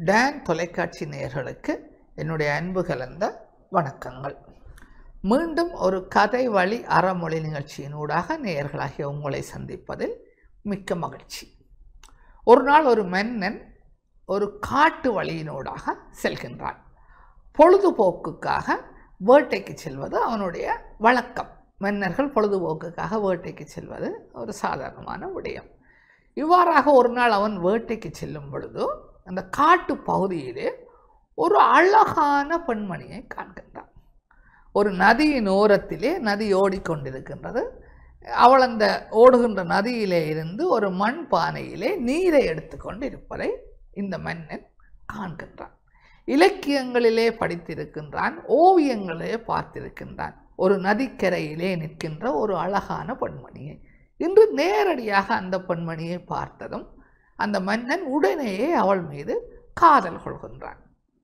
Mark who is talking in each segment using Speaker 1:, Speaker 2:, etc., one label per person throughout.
Speaker 1: Don தொலைக்காட்சி நேயர்களுக்கு என்னுடைய அன்பு கலந்த வணக்கங்கள் மீண்டும் ஒரு கதை வழி அறமொழி நிகழ்ச்சியினூடாக நேயர்களாகிய உங்களை சந்திப்பதில் மிக்க மகிழ்ச்சி ஒரு நாள் ஒரு மன்னன் ஒரு காட்டு வழியினூடாக செல்கின்றான் பொழுதுபோக்குக்காக வேட்டைக்கு செல்வது அவனுடைய வழக்கம் மன்னர்கள் பொழுதுபோக்குக்காக வேட்டைக்கு செல்வது ஒரு சாதாரணமான விடயம் இவ்வாறாக ஒரு நாள் அவன் வேட்டைக்கு செல்லும் பொழுது அந்த காட்டு பகுதியிலே ஒரு அழகான பெண்மணியை காண்கின்றான் ஒரு நதியின் ஓரத்திலே நதி ஓடிக்கொண்டிருக்கின்றது அவள் அந்த ஓடுகின்ற நதியிலே இருந்து ஒரு மண் பானையிலே நீரை எடுத்துக்கொண்டு இருப்பதை இந்த மன்னன் காண்கின்றான் இலக்கியங்களிலே படித்திருக்கின்றான் ஓவியங்களிலே பார்த்திருக்கின்றான் ஒரு நதிக்கரையிலே நிற்கின்ற ஒரு அழகான பெண்மணியை இன்று நேரடியாக அந்த பெண்மணியை பார்த்ததும் அந்த மன்னன் உடனேயே அவள் மீது காதல் கொள்கின்றான்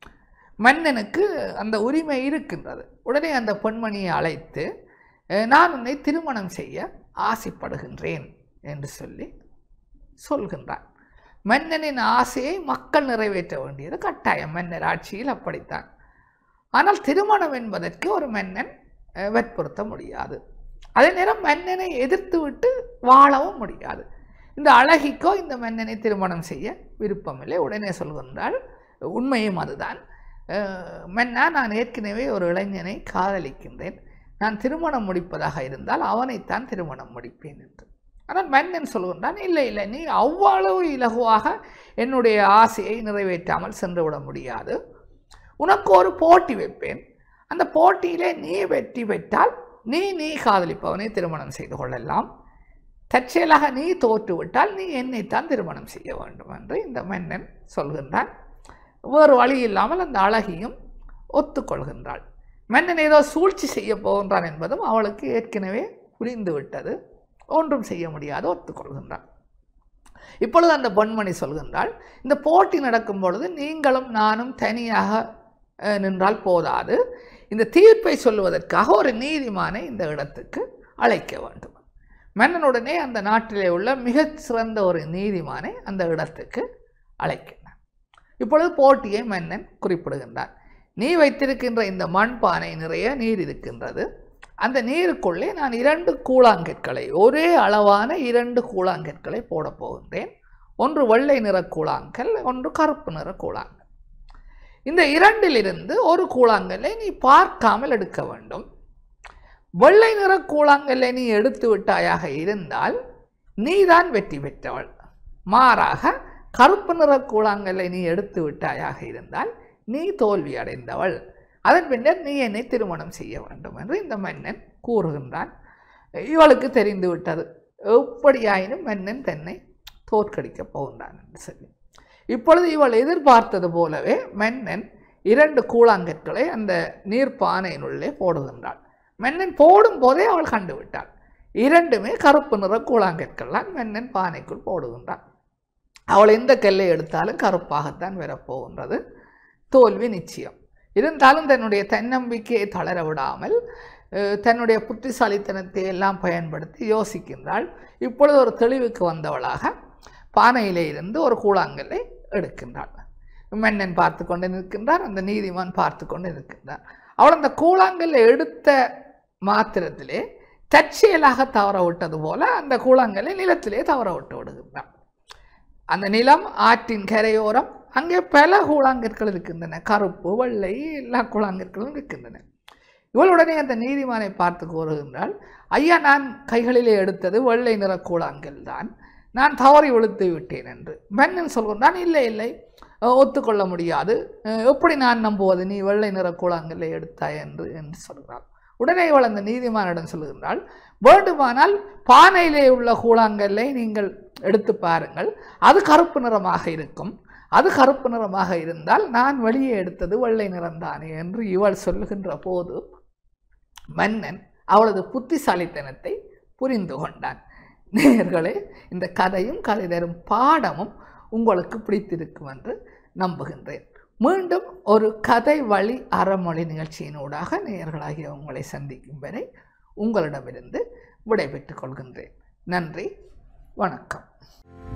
Speaker 1: மன்னனுக்கு அந்த உரிமை இருக்கின்றது உடனே அந்த பெண்மணியை அழைத்து "அஹ், நான் உன்னை திருமணம் செய்ய ஆசைப்படுகின்றேன் என்று சொல்லி சொல்கின்றான் மன்னனின் ஆசையை மக்கள் நிறைவேற்ற வேண்டியது கட்டாயம் மன்னர் ஆட்சியில் அப்படித்தான் ஆனால் திருமணம் என்பதற்கு ஒரு மன்னன் அஹ், வற்புறுத்த முடியாது அதே நேரம் மன்னனை எதிர்த்து விட்டு வாழவும் முடியாது இந்த அழகிக்கோ இந்த மன்னனை திருமணம் செய்ய விருப்பமில்லை உடனே சொல்கின்றாள் உண்மையும் அதுதான் அஹ், மன்னா நான் ஏற்கனவே ஒரு இளைஞனை காதலிக்கின்றேன் நான் திருமணம் முடிப்பதாக இருந்தால் அவனைத்தான் திருமணம் முடிப்பேன் என்று ஆனால் மன்னன் சொல்கின்றான் இல்லை இல்லை நீ அவ்வளவு இலகுவாக என்னுடைய ஆசையை நிறைவேற்றாமல் சென்று விட முடியாது உனக்கு ஒரு போட்டி வைப்பேன் அந்த போட்டியிலே நீ வெற்றி பெற்றால் நீ நீ காதலிப்பவனை திருமணம் செய்து கொள்ளலாம் தற்செயலாக நீ தோற்றுவிட்டால் நீ என்னைத்தான் திருமணம் செய்ய வேண்டும் என்று இந்த மன்னன் சொல்கின்றான் வேறு வழி இல்லாமல் அந்த அழகியும் ஒத்துக்கொள்கின்றாள் மன்னன் ஏதோ சூழ்ச்சி செய்ய போகின்றான் என்பதும் அவளுக்கு ஏற்கனவே புரிந்து விட்டது ஒன்றும் செய்ய முடியாது ஒத்துக்கொள்கின்றாள் இப்பொழுது அந்த பொன்மணி சொல்கின்றாள் இந்த போட்டி நடக்கும் பொழுது நீங்களும் நானும் தனியாக அஹ், நின்றால் போதாது இந்த தீர்ப்பை சொல்லுவதற்காக ஒரு நீதிமானை இந்த இடத்துக்கு அழைக்க வேண்டும் மன்னனுடனே அந்த நாட்டிலே உள்ள மிகச் சிறந்த ஒரு நீதிமானை அந்த இடத்துக்கு அழைக்கின்றான் இப்பொழுது போட்டியை மன்னன் குறிப்பிடுகின்றான் நீ வைத்திருக்கின்ற இந்த மண்பானை நிறைய நீர் இருக்கின்றது அந்த நீருக்குள்ளே நான் இரண்டு கூழாங்கற்களை ஒரே அளவான இரண்டு கூழாங்கற்களை போடப் போகின்றேன் ஒன்று வெள்ளை நிற கூழாங்கல் ஒன்று கருப்பு நிற கூழாங்கல் இந்த இரண்டிலிருந்து ஒரு கூழாங்கல்லை நீ பார்க்காமல் எடுக்க வேண்டும் வெள்ளை நிற கூழாங்கல்லை நீ எடுத்து விட்டாயாக இருந்தால் நீதான் வெற்றி பெற்றவள் மாறாக கருப்பு நிற கூழாங்கல்லை நீ எடுத்து விட்டாயாக இருந்தால் நீ தோல்வி அடைந்தவள் அதன் பின்னர் நீ என்னை திருமணம் செய்ய வேண்டும் என்று இந்த மன்னன் கூறுகின்றான் இவளுக்கு தெரிந்து விட்டது எப்படியாயினும் மன்னன் தன்னை தோற்கடிக்கப் போகின்றான் என்று சொல்லி இப்பொழுது இவள் எதிர்பார்த்தது போலவே மன்னன் இரண்டு கூழாங்கற்களை அந்த நீர்ப்பானையினுள்ளே போடுகின்றாள் மன்னன் போடும் போதே அவள் கண்டுவிட்டாள் இரண்டுமே கருப்பு நிற கூழாங்கற்கள்லாம் மன்னன் பானைக்குள் போடுகின்றான் அவள் எந்த கல்லை எடுத்தாலும் கருப்பாகத்தான் வரப்போகின்றது தோல்வி நிச்சயம் இருந்தாலும் தன்னுடைய தன்னம்பிக்கையை தளர விடாமல் அஹ், தன்னுடைய புத்திசாலித்தனத்தை எல்லாம் பயன்படுத்தி யோசிக்கின்றாள் இப்பொழுது ஒரு தெளிவுக்கு வந்தவளாக பானையிலே இருந்து ஒரு கூழாங்கல்லை எடுக்கின்றாள் மன்னன் பார்த்து கொண்டு நிற்கின்றார் அந்த நீதிமான் பார்த்து கொண்டு நிற்கின்றார் அவள் அந்த கூழாங்கல்லை எடுத்த மாத்திரத்திலே தற்செயலாக தவற விட்டது போல அந்த கூழாங்கல்லை நிலத்திலே தவற விட்டு விடுகின்றான் அந்த நிலம் ஆற்றின் கரையோரம் அங்கே பல கூழாங்கற்கள் இருக்கின்றன கருப்பு வெள்ளை எல்லா கூழாங்கற்களும் இருக்கின்றன இவளுடனே அந்த நீதிமானை பார்த்து கூறுகின்றாள் ஐயா நான் கைகளிலே எடுத்தது வெள்ளை நிற கூழாங்கல் தான் நான் தவறி விழுத்து விட்டேன் என்று மன்னன் சொல்கின்றான் இல்லை இல்லை அஹ், ஒத்துக்கொள்ள முடியாது அஹ், எப்படி நான் நம்புவது நீ வெள்ளை நிற கூழாங்கல்லை எடுத்தாய் என்று என்று சொல்கிறாள் உடனே இவள் அந்த நீதிமானிடம் சொல்லுகின்றாள் வேண்டுமானால் பானையிலே உள்ள கூழாங்கல்லை நீங்கள் எடுத்து பாருங்கள் அது கருப்பு நிறமாக இருக்கும் அது கருப்பு நிறமாக இருந்தால் நான் வெளியே எடுத்தது வெள்ளை நிறம்தானே என்று இவள் சொல்லுகின்ற போது மன்னன் அவளது புத்திசாலித்தனத்தை புரிந்து கொண்டான் நேயர்களே இந்த கதையும் கதை தரும் பாடமும் உங்களுக்கு பிடித்திருக்கும் என்று நம்புகின்றேன் மீண்டும் ஒரு கதை வழி அறமொழி நிகழ்ச்சியினூடாக நேயர்களாகிய உங்களை சந்திக்கும் வரை உங்களிடமிருந்து விடைபெற்றுக் கொள்கின்றேன் நன்றி வணக்கம்